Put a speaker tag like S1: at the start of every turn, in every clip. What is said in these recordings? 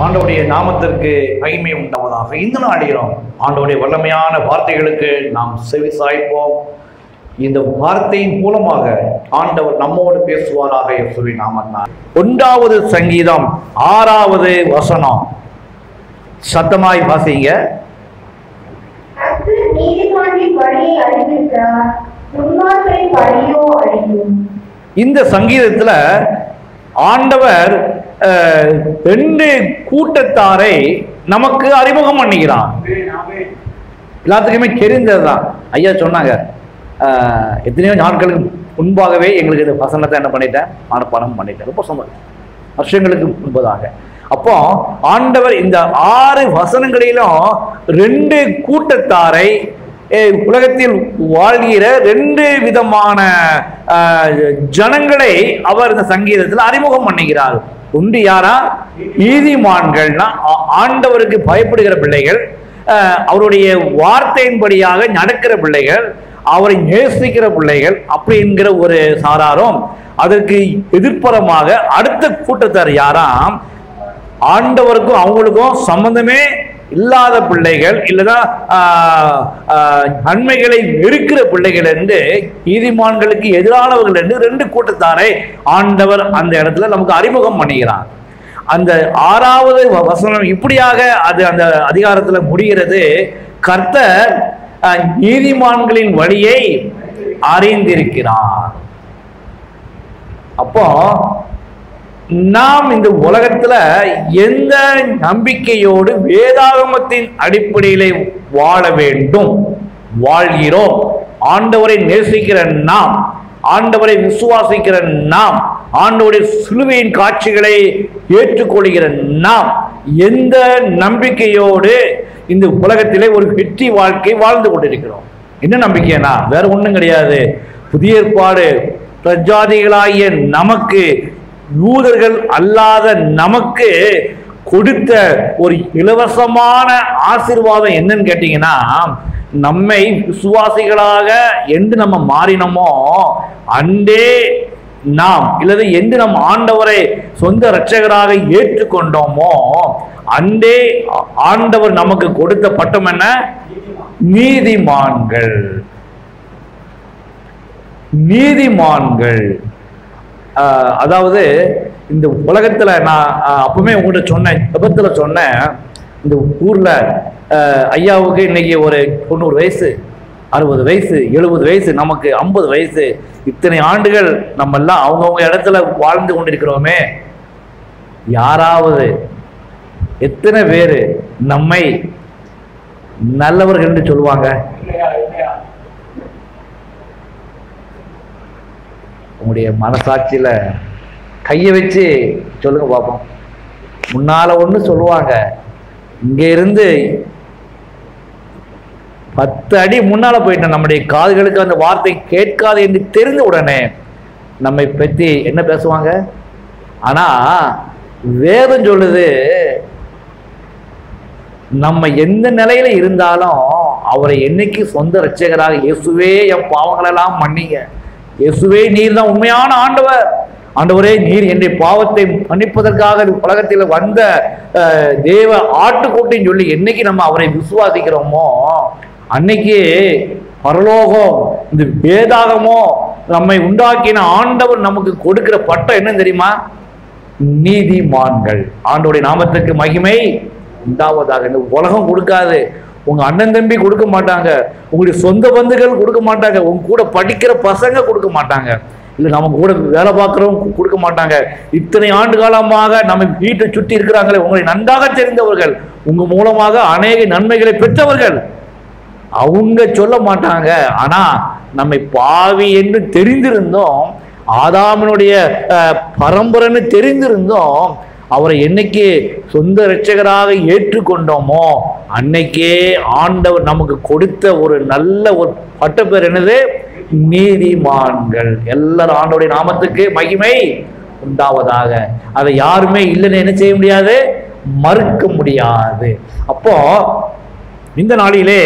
S1: ஆண்டவருடைய நாமத்திற்கு மகிமை உண்டாவதாக இந்த நாளிலும் ஆண்டவருடைய வல்லமையான வார்த்தைகளுக்கு நாம் செவி சாய்ப்போம் இந்த வார்த்தையின் மூலமாக ஆண்டவர் நம்மோடு பேசுவாராக இயேசுவி நாமத்தினார் ஒன்றாவது சங்கீதம் ஆறாவது வசனம் சத்தமாய் வாசிங்க
S2: கர்த்தர் நீதிமானின் வழியை அறிந்திருக்கிறார் துன்மார்க்கரின் வழியோ அழியும்
S1: இந்த சங்கீதத்துல ஆண்டவர் அஹ், ரெண்டு கூட்டத்தாரை நமக்கு அறிமுகம் பண்ணிக்கிறான் எல்லாத்துக்குமே தெரிந்ததுதான் ஐயா சொன்னாங்க அஹ், எத்தனையோ நாட்களுக்கு முன்பாகவே எங்களுக்கு இந்த வசனத்தை என்ன பண்ணிட்டேன் மனப்பாடம் பண்ணிட்டேன் ரொம்ப சந்தோஷம் வருஷங்களுக்கு முன்பதாக அப்போ ஆண்டவர் இந்த ஆறு வசனங்களிலும் ரெண்டு கூட்டத்தாரை அஹ், உலகத்தில் வாழ்கிற ரெண்டு விதமான அஹ், ஜனங்களை அவர் இந்த சங்கீதத்தில் அறிமுகம் பண்ணுகிறார் ஒன்று யாரா நீதிமான்கள்னா ஆ- ஆண்டவருக்கு பயப்படுகிற பிள்ளைகள் அஹ், அவருடைய வார்த்தையின்படியாக நடக்கிற பிள்ளைகள் அவரை நேசிக்கிற பிள்ளைகள் அப்படிங்கிற ஒரு சாராரும் அதற்கு எதிர்ப்புறமாக அடுத்த கூட்டத்தார் யாராம் ஆண்டவருக்கும் அவங்களுக்கும் சம்பந்தமே இல்லாத பிள்ளைகள் இல்லைன்னா ஆஹ், ஆஹ், நன்மைகளை வெறுக்கிற பிள்ளைகள் என்று நீதிமான்களுக்கு எதிரானவர்கள் என்று ரெண்டு கூட்டத்தாரை ஆண்டவர் அந்த இடத்துல நமக்கு அறிமுகம் பண்ணுகிறார் அந்த ஆறாவது வ- வசனம் இப்படியாக அது அந்த அதிகாரத்துல முடிகிறது கர்த்தர் ஆஹ், நீதிமான்களின் வழியை அறிந்திருக்கிறார் அப்போ நாம் இந்த உலகத்துல எந்த நம்பிக்கையோடு வேதாகமத்தின் அடிப்படையிலே வாழ வேண்டும் வாழ்கிறோம் ஆண்டவரை நேசிக்கிற நாம் ஆண்டவரை விசுவாசிக்கிற நாம் ஆண்டவருடைய சிலுவையின் காட்சிகளை ஏற்றுக்கொள்கிற நாம் எந்த நம்பிக்கையோடு இந்த உலகத்திலே ஒரு வெற்றி வாழ்க்கை வாழ்ந்து கொண்டிருக்கிறோம் என்ன நம்பிக்கைனா வேற ஒண்ணும் கிடையாது புதிய ஏற்பாடு பிரஜாதிகளாகிய நமக்கு யூதர்கள் அல்லாத நமக்கு கொடுத்த ஒரு இலவசமான ஆசீர்வாதம் என்னன்னு கேட்டீங்கன்னா நம்மை விசுவாசிகளாக என்று நம்ம மாறினோமோ அன்றே நாம் இல்லது என்று நம் ஆண்டவரை சொந்த இரட்சகராக ஏற்றுக்கொண்டோமோ அன்றே ஆ- ஆண்டவர் நமக்கு கொடுத்த பட்டம் என்ன நீதிமான்கள் நீதிமான்கள் ஆஹ், அதாவது இந்த உலகத்துல நான் ஆஹ், அப்பவுமே உங்கள்கிட்ட சொன்னேன் விபத்துல சொன்னேன் இந்த ஊர்ல ஆஹ், ஐயாவுக்கு இன்னைக்கு ஒரு தொண்ணூறு வயசு அறுபது வயசு எழுபது வயசு நமக்கு ஐம்பது வயசு இத்தனை ஆண்டுகள் நம்ம எல்லாம் அவங்கவுங்க இடத்துல வாழ்ந்து கொண்டிருக்கிறோமே யாராவது எத்தனை பேர் நம்மை நல்லவர்கள் என்று சொல்லுவாங்க உங்களுடைய மனசாட்சியில கையை வச்சு சொல்லுங்க பார்ப்போம் முன்னால ஒண்ணு சொல்லுவாங்க இங்க இருந்து பத்து அடி முன்னால போயிட்டோம் நம்முடைய காதுகளுக்கு அந்த வார்த்தை கேட்காது என்று தெரிந்த உடனே நம்மை பற்றி என்ன பேசுவாங்க ஆனா வேதம் சொல்லுது நம்ம எந்த நிலையில இருந்தாலும் அவரை என்னைக்கு சொந்த ரட்சகராக இயேசுவே என் பாவங்களெல்லாம் மன்னிங்க இயேசுவே நீர் தான் உண்மையான ஆண்டவர் ஆண்டவரே நீர் என்னுடைய பாவத்தை மன்னிப்பதற்காக இந்த உலகத்தில் வந்த அஹ், தேவ ஆட்டுக்கூட்டின்னு சொல்லி என்னைக்கு நம்ம அவரை விசுவாசிக்கிறோமோ அன்னைக்கு பரலோகம் இந்த வேதாகமோ நம்மை உண்டாக்கின ஆண்டவர் நமக்கு கொடுக்கிற பட்டம் என்ன தெரியுமா நீதிமான்கள் ஆண்டோடைய நாமத்துக்கு மகிமை உண்டாவதாக இந்த உலகம் கொடுக்காது உங்க அண்ணன் தம்பி கொடுக்க மாட்டாங்க உங்களுடைய சொந்த பந்துகள் கொடுக்க மாட்டாங்க உங்க கூட படிக்கிற பசங்க கொடுக்க மாட்டாங்க இல்ல நம்ம கூட வேலை பார்க்குறவங்க கொடுக்க மாட்டாங்க இத்தனை ஆண்டு காலமாக நம்ம வீட்டை சுற்றி இருக்கிறாங்களே உங்களை நன்றாக தெரிந்தவர்கள் உங்க மூலமாக அநேக நன்மைகளை பெற்றவர்கள் அவங்க சொல்ல மாட்டாங்க ஆனா நம்மை பாவி என்று தெரிந்திருந்தோம் ஆதாமனுடைய அஹ், பரம்பரைன்னு தெரிந்திருந்தோம் அவரை என்னைக்கு சொந்த இரட்சகராக ஏற்றுக்கொண்டோமோ அன்னைக்கே ஆண்டவர் நமக்கு கொடுத்த ஒரு நல்ல ஒரு பட்டப்பேர் என்னது நீதிமான்கள் எல்லாரும் ஆண்டவருடைய நாமத்துக்கு மகிமை உண்டாவதாக அதை யாருமே இல்லைன்னு என்ன செய்ய முடியாது மறுக்க முடியாது அப்போ இந்த நாளிலே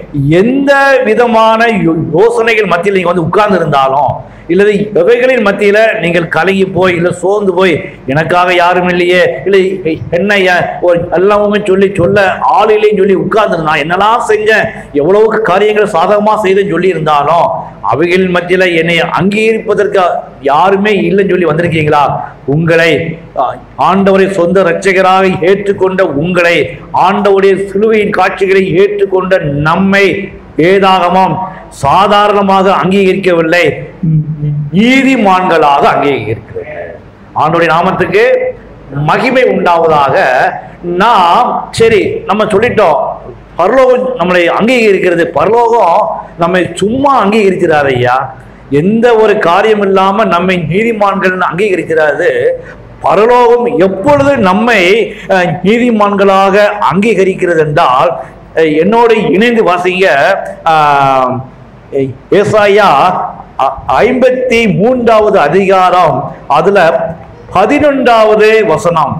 S1: எந்த விதமான யோ- யோசனைகள் மத்தியில் நீங்க வந்து உட்கார்ந்து இருந்தாலும் இல்லது எவைகளின் மத்தியில நீங்கள் கலங்கி போய் இல்ல சோர்ந்து போய் எனக்காக யாரும் இல்லையே இல்லை என்ன யா- ஒரு எல்லாமே சொல்லி சொல்ல ஆள் இல்லைன்னு சொல்லி உட்கார்ந்து நான் என்னெல்லாம் செஞ்சேன் எவ்வளவு காரியங்கள் சாதகமா செய்தேன்னு சொல்லி இருந்தாலும் அவைகளின் மத்தியில என்னை அங்கீகரிப்பதற்கு யாருமே இல்லைன்னு சொல்லி வந்திருக்கீங்களா உங்களை ஆ, ஆண்டவரை சொந்த இரட்சகராக ஏற்றுக்கொண்ட உங்களை ஆண்டவருடைய சிலுவையின் காட்சிகளை ஏற்றுக்கொண்ட நம்மை வேதாகமம் சாதாரணமாக அங்கீகரிக்கவில்லை நீதிமான்களாக அங்கீகரிக்கிறது ஆண்டவருடைய நாமத்துக்கு மகிமை உண்டாவதாக நாம் சரி நம்ம சொல்லிட்டோம் பரலோகம் நம்மளை அங்கீகரிக்கிறது பரலோகம் நம்மை சும்மா அங்கீகரிக்கிறார் ஐயா எந்த ஒரு காரியம் இல்லாம நம்மை நீதிமான்கள் அங்கீகரிக்கிறாரு பரலோகம் எப்பொழுது நம்மை அஹ், நீதிமான்களாக அங்கீகரிக்கிறது என்றால் அஹ், என்னோடு இணைந்து வாசிங்க ஆஹ், ஏசாயா அ- ஐம்பத்தி மூன்றாவது அதிகாரம் அதுல பதினொன்றாவது வசனம்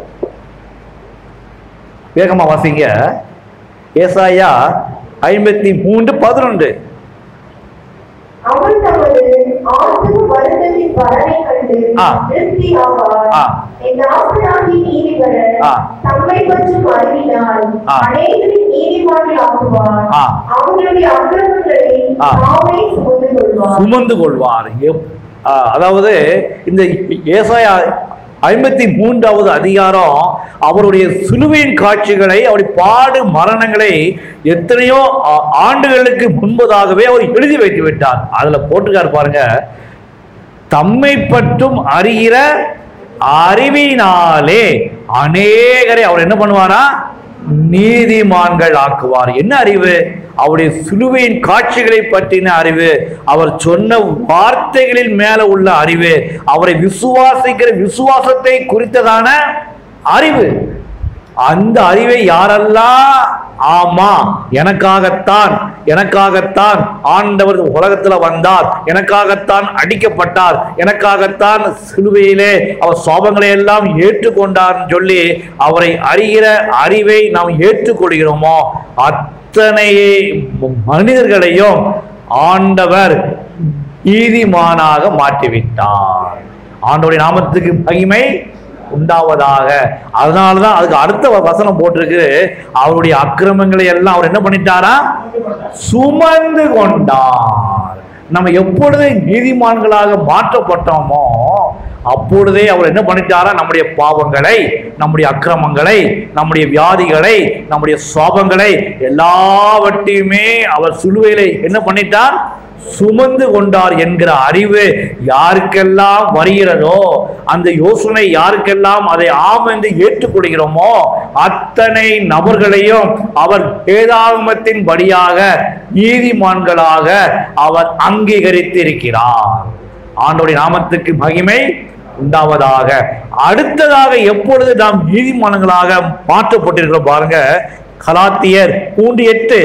S1: வேகமா வாசிங்க ஏசாயா ஐம்பத்தி மூன்று பதினொன்று
S2: அவன் தமது ஆத்தும வருத்தத்தின் பலனை கண்டு
S1: ஆ.
S2: திருப்தியாவார்.
S1: ஆ.
S2: என் தாசனாகிய நீதிபரர்
S1: ஆ.
S2: தம்மை பற்றும் அறிவினால்
S1: ஆ.
S2: அநேகரின் நீதிமான்கள் ஆக்குவார்.
S1: ஆ.
S2: அவர்களுடைய அக்கிரமங்களை
S1: ஆ.
S2: தாமே சுமந்து கொள்வார்.
S1: சுமந்து கொள்வார் எப்- ஆ, அதாவது இந்த ஏசாயா ஐம்பத்தி மூன்றாவது அதிகாரம் அவருடைய சிலுவையின் காட்சிகளை அவருடைய பாடு மரணங்களை எத்தனையோ ஆ- ஆண்டுகளுக்கு முன்பதாகவே அவர் எழுதி வைத்து விட்டார் அதுல போட்டுக்கார் பாருங்க தம்மை பற்றும் அறிகிற அறிவினாலே அநேகரை அவர் என்ன பண்ணுவாரா நீதிமான்கள் ஆக்குவார் என்ன அறிவு அவருடைய சிலுவையின் காட்சிகளை பற்றின அறிவு அவர் சொன்ன வார்த்தைகளின் மேல உள்ள அறிவு அவரை விசுவாசிக்கிற விசுவாசத்தை குறித்ததான அறிவு அந்த அறிவை யாரெல்லாம் ஆமா எனக்காகத்தான் எனக்காகத்தான் ஆண்டவர் உலகத்துல வந்தார் எனக்காகத்தான் அடிக்கப்பட்டார் எனக்காகத்தான் சிலுவையிலே அவர் சாபங்களை எல்லாம் ஏற்றுக்கொண்டார்னு சொல்லி அவரை அறிகிற அறிவை நாம் ஏற்றுக்கொள்கிறோமோ அத்தனை மனிதர்களையும் ஆண்டவர் நீதிமானாக மாற்றிவிட்டார் ஆண்டவருடைய நாமத்துக்கு மகிமை உண்டாவதாக அதனாலதான் அதுக்கு அடுத்த வ- வசனம் போட்டிருக்கு அவருடைய அக்கிரமங்களை எல்லாம் அவர் என்ன பண்ணிட்டாரா சுமந்து கொண்டார் நம்ம எப்பொழுது நீதிமான்களாக மாற்றப்பட்டோமோ அப்பொழுதே அவர் என்ன பண்ணிட்டாரா நம்முடைய பாவங்களை நம்முடைய அக்கிரமங்களை நம்முடைய வியாதிகளை நம்முடைய சாபங்களை எல்லாவற்றையுமே அவர் சிலுவையிலே என்ன பண்ணிட்டார் சுமந்து கொண்டார் என்கிற அறிவு யாருக்கெல்லாம் வருகிறதோ அந்த யோசனை யாருக்கெல்லாம் அதை ஆம் என்று ஏற்றுக்கொள்கிறோமோ அத்தனை நபர்களையும் அவர் வேதாகமத்தின் படியாக நீதிமான்களாக அவர் அங்கீகரித்து இருக்கிறார் ஆண்டோடைய நாமத்துக்கு மகிமை உண்டாவதாக அடுத்ததாக எப்பொழுது நாம் நீதிமான்களாக மாற்றப்பட்டிருக்கிறோம் பாருங்க கலாத்தியர் மூன்று எட்டு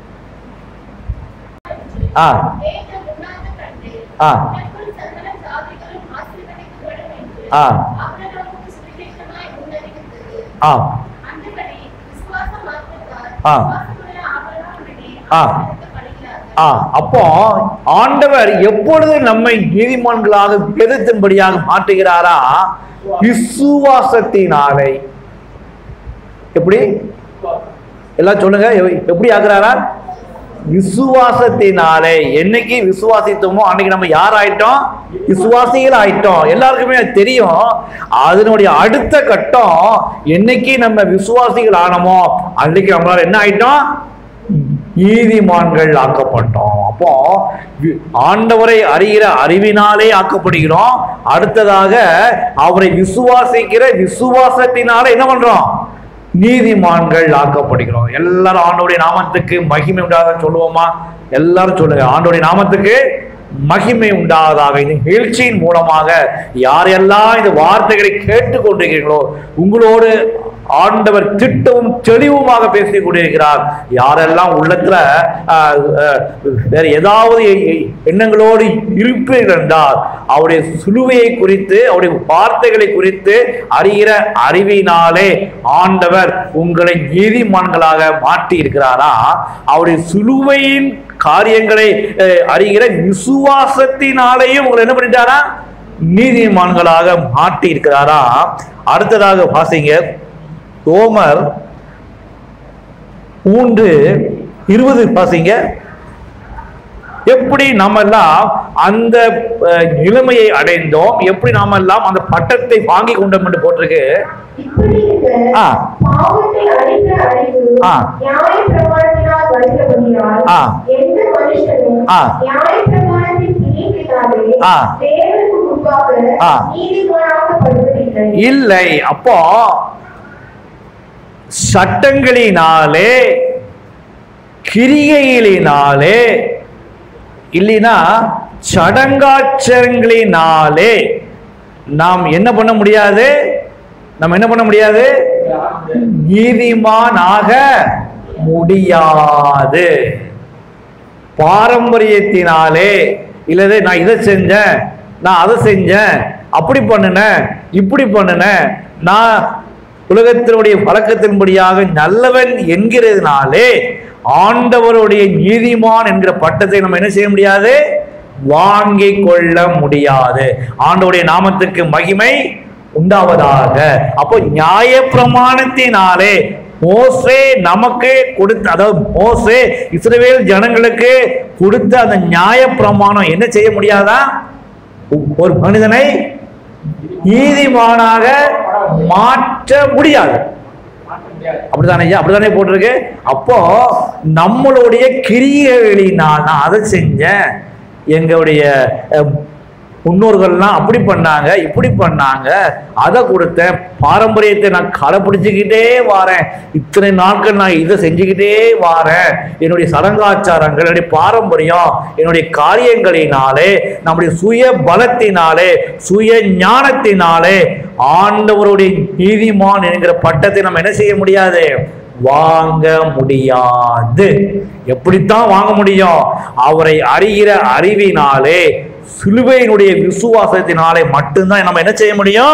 S1: ஆ
S3: தேவ உண்ணாத கண்டு
S1: ஆ.
S3: எனக்குள் சகல ஜாதிகளும் ஆசீர்வதிக்கப்படும் என்று
S1: ஆ.
S3: ஆபிரகாமுக்கு சுவிசேஷமாய் முன்னறிவித்தது.
S1: ஆ
S3: அந்தபடி விசுவாச மாத்திரத்தால்
S1: ஆ.
S3: விசுவாசமுள்ள ஆபிரகாமுடனே
S1: ஆ.
S3: ஆசீர்வதிக்கப்படுகிறார்கள்.
S1: ஆ அப்போ ஆண்டவர் எப்பொழுது நம்மை நீதிமான்களாக வேதத்தின்படியாக மாற்றுகிறாரா விசுவாசத்தினாலே எப்படி எல்லாம் சொல்லுங்க எவ- எப்படி ஆக்குறாரா விசுவாசத்தினாலே என்னைக்கு விசுவாசித்தோமோ அன்னைக்கு நம்ம யார் ஆயிட்டோம் விசுவாசிகள் ஆயிட்டோம் எல்லாருக்குமே அது தெரியும் அதனுடைய அடுத்த கட்டம் என்னைக்கு நம்ம விசுவாசிகள் ஆனோமோ அன்னைக்கு நம்மளால என்ன ஆயிட்டோம் நீதிமான்கள் ஆக்கப்பட்டோம் அப்போ வி- ஆண்டவரை அறிகிற அறிவினாலே ஆக்கப்படுகிறோம் அடுத்ததாக அவரை விசுவாசிக்கிற விசுவாசத்தினால என்ன பண்றோம் நீதிமான்கள் ஆக்கப்படுகிறோம் எல்லாரும் ஆண்டவருடைய நாமத்துக்கு மகிமை உண்டாக சொல்லுவோமா எல்லாரும் சொல்லுங்க ஆண்டவருடைய நாமத்துக்கு மகிமை உண்டாவதாக இந்த நிகழ்ச்சியின் மூலமாக யாரெல்லாம் இந்த வார்த்தைகளை கேட்டுக்கொண்டிருக்கிறீர்களோ உங்களோடு ஆண்டவர் திட்டமும் தெளிவுமாக பேசிக் கொண்டிருக்கிறார் யாரெல்லாம் உள்ளத்துல ஆஹ், ஆஹ், வேற ஏதாவது எ- எ- எண்ணங்களோடு இருப்பீர்கள் என்றால் அவருடைய சிலுவையை குறித்து அவருடைய வார்த்தைகளை குறித்து அறிகிற அறிவினாலே ஆண்டவர் உங்களை நீதிமான்களாக மாற்றி இருக்கிறாரா அவருடைய சிலுவையின் காரியங்களை அஹ், அறிகிற விசுவாசத்தினாலேயும் உங்களை என்ன பண்ணிட்டாரா நீதிமான்களாக மாற்றி இருக்கிறாரா அடுத்ததாக வாசிங்க ரோமர் மூன்று இருபது வாசிங்க எப்படி நாம எல்லாம் அந்த அஹ், நிலைமையை அடைந்தோம் எப்படி நாம எல்லாம் அந்த பட்டத்தை வாங்கி கொண்டோம் என்று போட்டிருக்கு
S2: இப்படி இருக்க
S1: ஆ.
S2: பாவத்தை அழிக்கிற அறிவு
S1: ஆ.
S2: நியாயப்பிரமாணத்தினால் வருகிறபடியால்
S1: ஆ.
S2: எந்த மனுஷனும்
S1: ஆ.
S2: நியாயப்பிரமாணத்தின் கிரியையினாலே
S1: ஆ.
S2: தேவனுக்கு முன்பாக
S1: ஆ.
S2: நீதிமானாக்கப்படுவதில்லை
S1: இல்லை அப்போ சட்டங்களினாலே கிரியைகளினாலே இல்லைனா சடங்காச்சரங்களினாலே நாம் என்ன பண்ண முடியாது நாம் என்ன பண்ண முடியாது நீதிமானாக முடியாது பாரம்பரியத்தினாலே இல்லது நான் இதை செஞ்சேன் நான் அதை செஞ்சேன் அப்படி பண்ணினேன் இப்படி பண்ணினேன் நான் உலகத்தினுடைய பழக்கத்தின்படியாக நல்லவன் என்கிறதுனாலே ஆண்டவருடைய நீதிமான் என்கிற பட்டத்தை நம்ம என்ன செய்ய முடியாது வாங்கிக் கொள்ள முடியாது ஆண்டவருடைய நாமத்துக்கு மகிமை உண்டாவதாக அப்போ நியாய பிரமாணத்தினாலே மோசே நமக்கு கொடுத்த அதாவது மோசே இஸ்ரவேல் ஜனங்களுக்கு கொடுத்த அந்த நியாய பிரமாணம் என்ன செய்ய முடியாதா ஒரு மனிதனை நீதிமானாக மாற்ற முடியாது அப்படிதானே ஐயா அப்படிதானே போட்டிருக்கு அப்போ நம்மளுடைய கிரியைகளினால் நான் அதை செஞ்சேன் எங்களுடைய அஹ், முன்னோர்கள்லாம் அப்படி பண்ணாங்க இப்படி பண்ணாங்க அதை கொடுத்தேன் பாரம்பரியத்தை நான் கடைப்பிடிச்சுக்கிட்டே வாரேன் இத்தனை நாட்கள் நான் இதை செஞ்சுக்கிட்டே வாரேன் என்னுடைய சடங்காச்சாரங்கள் என்னுடைய பாரம்பரியம் என்னுடைய காரியங்களினாலே நம்முடைய சுய பலத்தினாலே சுய ஞானத்தினாலே ஆண்டவருடைய நீதிமான் என்கிற பட்டத்தை நம்ம என்ன செய்ய முடியாது வாங்க முடியாது எப்படித்தான் வாங்க முடியும் அவரை அறிகிற அறிவினாலே சிலுவையினுடைய விசுவாசத்தினாலே மட்டும்தான் நம்ம என்ன செய்ய முடியும்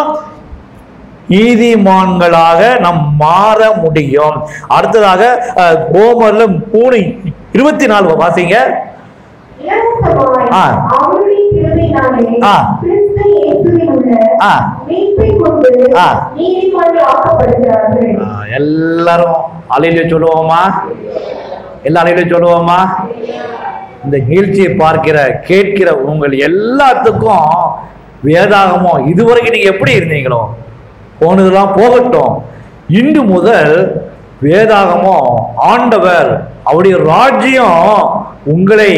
S1: நீதிமான்களாக நாம் மாற முடியும் அடுத்ததாக அஹ், ரோமர்ல மூணு இருபத்தி நாலு வாசிங்க
S2: இலவசமாய்
S1: ஆ.
S2: அவருடைய கிருபையினாலே
S1: ஆ.
S2: கிறிஸ்து இயேசுவில் உள்ள
S1: ஆ.
S2: மீட்பைக் கொண்டு
S1: ஆ.
S2: நீதிமான்கள் ஆக்கப்படுகிறார்கள்
S1: அஹ், எல்லாரும் அலையில சொல்லுவோமா எல்லா அலையில சொல்லுவோமா இந்த நிகழ்ச்சியை பார்க்கிற கேட்கிற உங்கள் எல்லாத்துக்கும் வேதாகமம் இதுவரைக்கும் நீங்க எப்படி இருந்தீங்களோ போனதெல்லாம் போகட்டும் இன்று முதல் வேதாகமம் ஆண்டவர் அவருடைய ராஜ்யம் உங்களை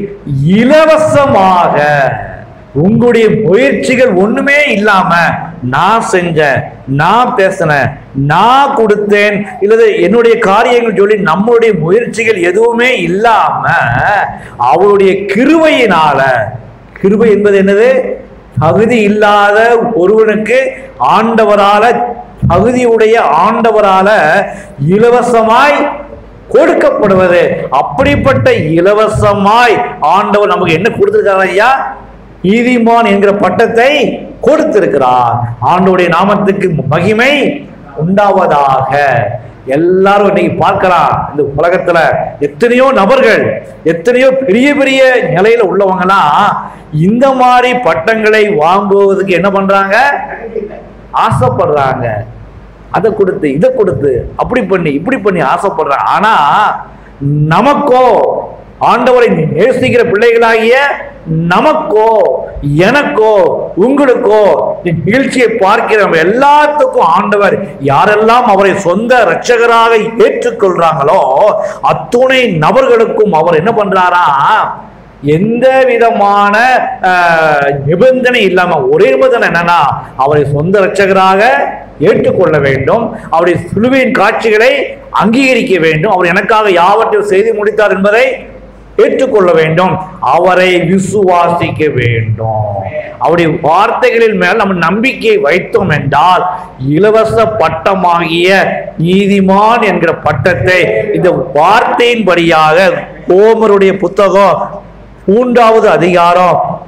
S1: இலவசமாக உங்களுடைய முயற்சிகள் ஒண்ணுமே இல்லாம நான் செஞ்சேன் நான் பேசினேன் நான் கொடுத்தேன் இல்லது என்னுடைய காரியங்கள் சொல்லி நம்மளுடைய முயற்சிகள் எதுவுமே இல்லாம அவருடைய கிருபையினால கிருபை என்பது என்னது தகுதி இல்லாத ஒருவனுக்கு ஆண்டவரால தகுதியுடைய ஆண்டவரால இலவசமாய் கொடுக்கப்படுவது அப்படிப்பட்ட இலவசமாய் ஆண்டவர் நமக்கு என்ன கொடுத்திருக்காரு ஐயா நீதிமான் என்கிற பட்டத்தை கொடுத்திருக்கிறார் ஆண்டவருடைய நாமத்துக்கு மகிமை உண்டாவதாக எல்லாரும் இன்னைக்கு பார்க்கலாம் இந்த உலகத்துல எத்தனையோ நபர்கள் எத்தனையோ பெரிய பெரிய நிலையில உள்ளவங்கலாம் இந்த மாதிரி பட்டங்களை வாங்குவதற்கு என்ன பண்றாங்க ஆசைப்படுறாங்க அதை கொடுத்து இதை கொடுத்து அப்படி பண்ணி இப்படி பண்ணி ஆசைப்படுறாங்க ஆனா நமக்கோ ஆண்டவரை நேசிக்கிற பிள்ளைகளாகிய நமக்கோ எனக்கோ உங்களுக்கோ இந்த நிகழ்ச்சியை பார்க்கிற நம்ம எல்லாத்துக்கும் ஆண்டவர் யாரெல்லாம் அவரை சொந்த இரட்சகராக ஏற்றுக்கொள்றாங்களோ அத்துணை நபர்களுக்கும் அவர் என்ன பண்றாரா எந்த விதமான ஆஹ், நிபந்தனை இல்லாம ஒரே நிபந்தனை என்னன்னா அவரை சொந்த இரட்சகராக ஏற்றுக்கொள்ள வேண்டும் அவருடைய சிலுவையின் காட்சிகளை அங்கீகரிக்க வேண்டும் அவர் எனக்காக யாவற்றையும் செய்து முடித்தார் என்பதை ஏற்றுக்கொள்ள வேண்டும் அவரை விசுவாசிக்க வேண்டும் அவருடைய வார்த்தைகளின் மேல் நம்ம நம்பிக்கை வைத்தோம் என்றால் இலவச பட்டமாகிய நீதிமான் என்கிற பட்டத்தை இந்த வார்த்தையின்படியாக ஓமருடைய புத்தகம் மூன்றாவது அதிகாரம்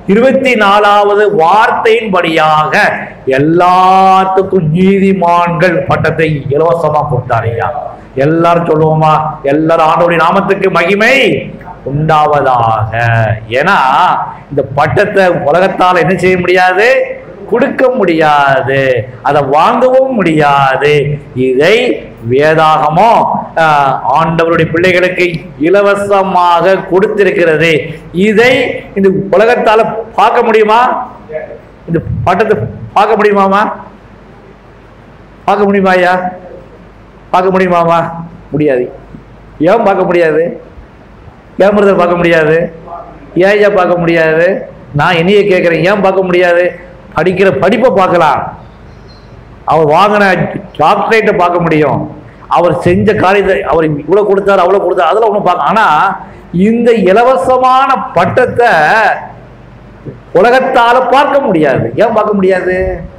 S1: இருபத்தி நாலாவது வார்த்தையின்படியாக எல்லாத்துக்கும் நீதிமான்கள் பட்டத்தை இலவசமா கொடுத்தார் ஐயா எல்லாரும் சொல்லுவோமா எல்லாரும் ஆண்டோடைய நாமத்துக்கு மகிமை உண்டாவதாக ஏன்னா இந்த பட்டத்தை உலகத்தால் என்ன செய்ய முடியாது கொடுக்க முடியாது அதை வாங்கவும் முடியாது இதை வேதாகமோ ஆஹ், ஆண்டவருடைய பிள்ளைகளுக்கு இலவசமாக கொடுத்திருக்கிறது இதை இந்த உலகத்தால பார்க்க முடியுமா இந்த பட்டத்தை பார்க்க முடியுமாமா பார்க்க முடியுமா ஐயா பார்க்க முடியுமாமா முடியாது ஏன் பார்க்க முடியாது ஏன் பிரதர் பார்க்க முடியாது ஏன் ஐயா பார்க்க முடியாது நான் என்னைய கேட்குறேன் ஏன் பார்க்க முடியாது படிக்கிற படிப்பை பார்க்கலாம் அவர் வாங்கின சாக்லேட்டை பார்க்க முடியும் அவர் செஞ்ச காரியத்தை அவர் இவ்வளோ கொடுத்தாரு அவ்வளோ கொடுத்தாரு அதெல்லாம் ஒன்றும் பார்க்க ஆனால் இந்த இலவசமான பட்டத்தை உலகத்தால பார்க்க முடியாது ஏன் பார்க்க முடியாது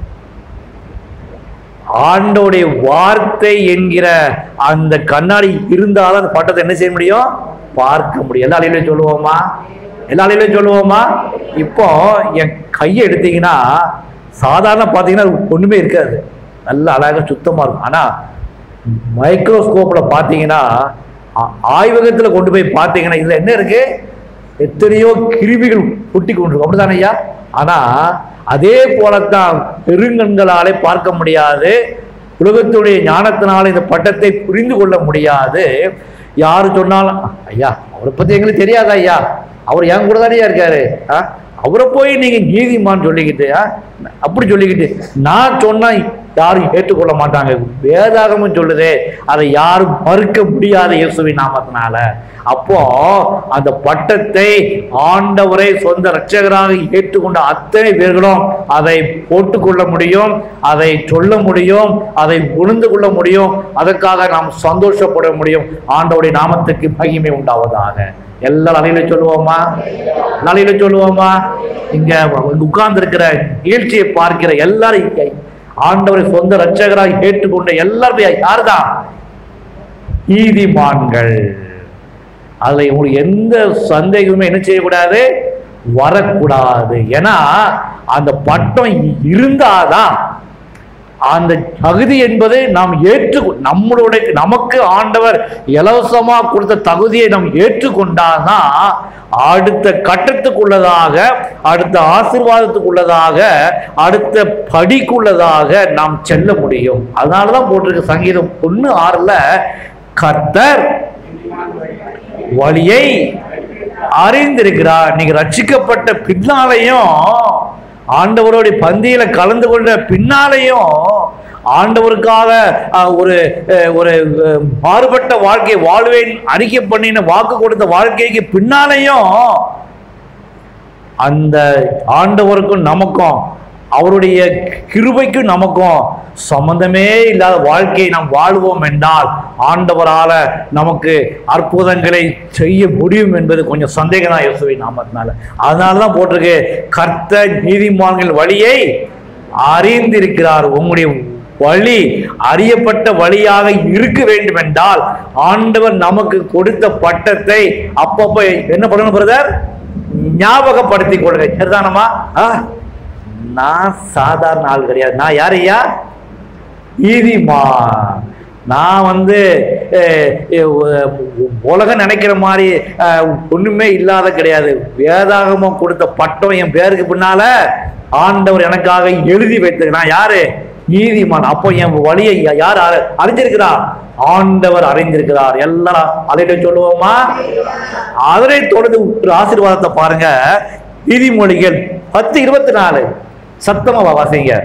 S1: ஆண்டோடைய வார்த்தை என்கிற அந்த கண்ணாடி இருந்தாலும் அந்த பட்டத்தை என்ன செய்ய முடியும் பார்க்க முடியும் எல்லா அலையிலையும் சொல்லுவோமா எல்லா அலையிலையும் சொல்லுவோமா இப்போ என் கையை எடுத்தீங்கன்னா சாதாரண பார்த்தீங்கன்னா ஒண்ணுமே இருக்காது நல்ல அழகா சுத்தமா இருக்கும் ஆனா மைக்ரோஸ்கோப்ல பார்த்தீங்கன்னா ஆ- ஆய்வகத்துல கொண்டு போய் பார்த்தீங்கன்னா இதுல என்ன இருக்கு எத்தனையோ கிருமிகள் ஒட்டி கொண்டிருக்கும் அப்படிதானே ஐயா ஆனா அதே போலத்தான் பெருங்கண்களாலே பார்க்க முடியாது உலகத்துடைய ஞானத்தினால இந்த பட்டத்தை புரிந்து கொள்ள முடியாது யாரு சொன்னாலும் ஐயா அவரை பத்தி எங்களுக்கு தெரியாதா ஐயா அவர் என் கூட தானே இருக்காரு ஆ? அவரை போய் நீங்க நீதிமான் சொல்லிக்கிட்டு ஆ? அப்படி சொல்லிக்கிட்டு நான் சொன்னா யாரும் ஏற்றுக்கொள்ள மாட்டாங்க வேதாகமும் சொல்லுதே அதை யாரும் மறுக்க முடியாத இயேசுவின் நாமத்தினால அப்போ அந்த பட்டத்தை ஆண்டவரை சொந்த இரட்சகராக ஏற்றுக்கொண்ட அத்தனை பேர்களும் அதை போட்டுக்கொள்ள முடியும் அதை சொல்ல முடியும் அதை உணர்ந்து கொள்ள முடியும் அதற்காக நாம் சந்தோஷப்பட முடியும் ஆண்டவருடைய நாமத்துக்கு மகிமை உண்டாவதாக எல்லா அலையில சொல்லுவோமா நாளையில சொல்லுவோமா இங்க உட்கார்ந்து இருக்கிற நிகழ்ச்சியை பார்க்கிற எல்லாரும் இங்க ஆண்டவரை சொந்த இரட்சகராக ஏற்றுக்கொண்ட எல்லாருமே யாருதான் நீதிமான்கள் அதுல உங்களுக்கு எந்த சந்தேகமுமே என்ன செய்யக்கூடாது வரக்கூடாது ஏன்னா அந்த பட்டம் இருந்தாதான் அந்த தகுதி என்பதை நாம் ஏற்று நம்மளுடைய நமக்கு ஆண்டவர் இலவசமா கொடுத்த தகுதியை நாம் ஏற்றுக்கொண்டாதான் அடுத்த கட்டத்துக்குள்ளதாக அடுத்த ஆசீர்வாதத்துக்குள்ளதாக அடுத்த படிக்குள்ளதாக நாம் செல்ல முடியும் அதனாலதான் போட்டிருக்க சங்கீதம் ஒண்ணு ஆறுல கர்த்தர் வழியை அறிந்திருக்கிறார் நீங்க ரட்சிக்கப்பட்ட பின்னாலையும் ஆண்டவருடைய பந்தியில கலந்து கொண்ட பின்னாலையும் ஆண்டவருக்காக அஹ், ஒரு அஹ், ஒரு அஹ், மாறுபட்ட வாழ்க்கை வாழ்வேன் அறிக்கை பண்ணின வாக்கு கொடுத்த வாழ்க்கைக்கு பின்னாலையும் அந்த ஆண்டவருக்கும் நமக்கும் அவருடைய கிருபைக்கும் நமக்கும் சம்பந்தமே இல்லாத வாழ்க்கையை நாம் வாழ்வோம் என்றால் ஆண்டவரால நமக்கு அற்புதங்களை செய்ய முடியும் என்பது கொஞ்சம் சந்தேகம் தான் இயேசுவை நாமத்தினால அதனால தான் போட்டிருக்கு கர்த்த நீதிமான்கள் வழியை அறிந்திருக்கிறார் உங்களுடைய வழி அறியப்பட்ட வழியாக இருக்க வேண்டும் என்றால் ஆண்டவர் நமக்கு கொடுத்த பட்டத்தை அப்பப்போ என்ன பண்ணணும் பிரதர் ஞாபகப்படுத்திக் கொள்ளுங்க சரிதானமா ஆ, நான் சாதாரண ஆள் கிடையாது நான் யார் ஐயா நீதிமான் நான் வந்து அஹ், அஹ், உலகம் நினைக்கிற மாதிரி அஹ், ஒண்ணுமே இல்லாத கிடையாது வேதாகமம் கொடுத்த பட்டம் என் பேருக்கு பின்னால ஆண்டவர் எனக்காக எழுதி வைத்தது நான் யாரு நீதிமான் அப்போ என் வழியை யா- யார் அ- அறிஞ்சிருக்கிறார் ஆண்டவர் அறிந்திருக்கிறார் எல்லாரும் அதையிட்ட சொல்லுவோமா அதனை தொடர்ந்து ஒரு ஆசீர்வாதத்தை பாருங்க நீதிமொழிகள் பத்து இருபத்தி நாலு சத்தமா வா- வாசிங்க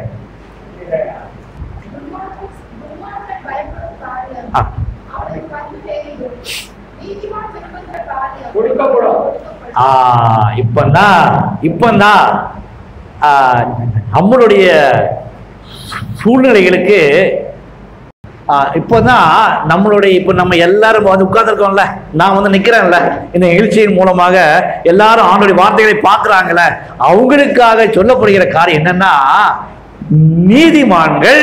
S3: துன்மார்க்கன் பயப்படும் காரியம்
S1: ஆ.
S3: அவனுக்கு வந்து தெரியும் நீதிமான் விரும்புகிற காரியம்
S4: கொடுக்கப்படும்.
S1: ஆ இப்பந்தான் இப்பந்தான் ஆ, நம்மளுடைய சூழ்நிலைகளுக்கு ஆ, இப்போதான் நம்மளுடைய இப்போ நம்ம எல்லாரும் வந்து உட்கார்ந்துருக்கோம்ல நான் வந்து நிக்கிறேன்ல இந்த நிகழ்ச்சியின் மூலமாக எல்லாரும் ஆண்டுடைய வார்த்தைகளை பார்க்குறாங்கல்ல அவங்களுக்காக சொல்லப்படுகிற காரியம் என்னன்னா நீதிமான்கள்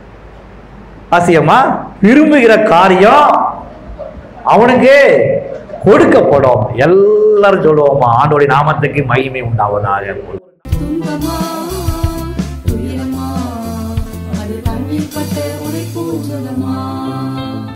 S1: ஆசியமா விரும்புகிற காரியம் அவனுக்கு கொடுக்கப்படும் எல்லாரும் சொல்லுவோமா ஆண்டோடைய நாமத்துக்கு மகிமை உண்டாவதாக
S4: துன்பமா